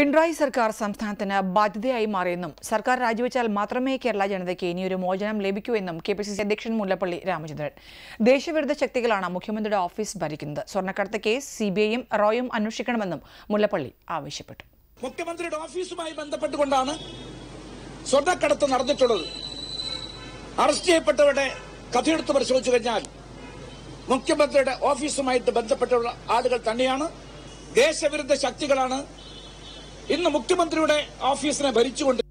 പിണറായി സർക്കാർ സംസ്ഥാനത്തിന് ബാധ്യതയായി മാറിയെന്നും സർക്കാർ രാജിവെച്ചാൽ മാത്രമേ കേരള ജനതയ്ക്ക് ഇനിയൊരു മോചനം ലഭിക്കൂ എന്നും കെ പി സി സി അധ്യക്ഷൻ മുല്ലപ്പള്ളി രാമചന്ദ്രൻ ദേശവിരുദ്ധ ശക്തികളാണ് മുഖ്യമന്ത്രിയുടെ ഓഫീസ് ഭരിക്കുന്നത് സ്വർണ്ണക്കടത്ത് കേസ് സി ബി ഐയും റോയും അന്വേഷിക്കണമെന്നും മുല്ലപ്പള്ളി ആവശ്യപ്പെട്ടു മുഖ്യമന്ത്രിയുടെ ഓഫീസുമായി ബന്ധപ്പെട്ടുകൊണ്ടാണ് സ്വർണ്ണക്കടത്ത് നടന്നിട്ടുള്ളത് അറസ്റ്റ് ചെയ്യപ്പെട്ടവരുടെ കഥയെടുത്ത് പരിശോധിച്ചു കഴിഞ്ഞാൽ മുഖ്യമന്ത്രിയുടെ ഓഫീസുമായിട്ട് ബന്ധപ്പെട്ടുള്ള ആളുകൾ തന്നെയാണ് ദേശവിരുദ്ധ ശക്തികളാണ് ഇന്ന് മുഖ്യമന്ത്രിയുടെ ഓഫീസിനെ ഭരിച്ചുകൊണ്ട്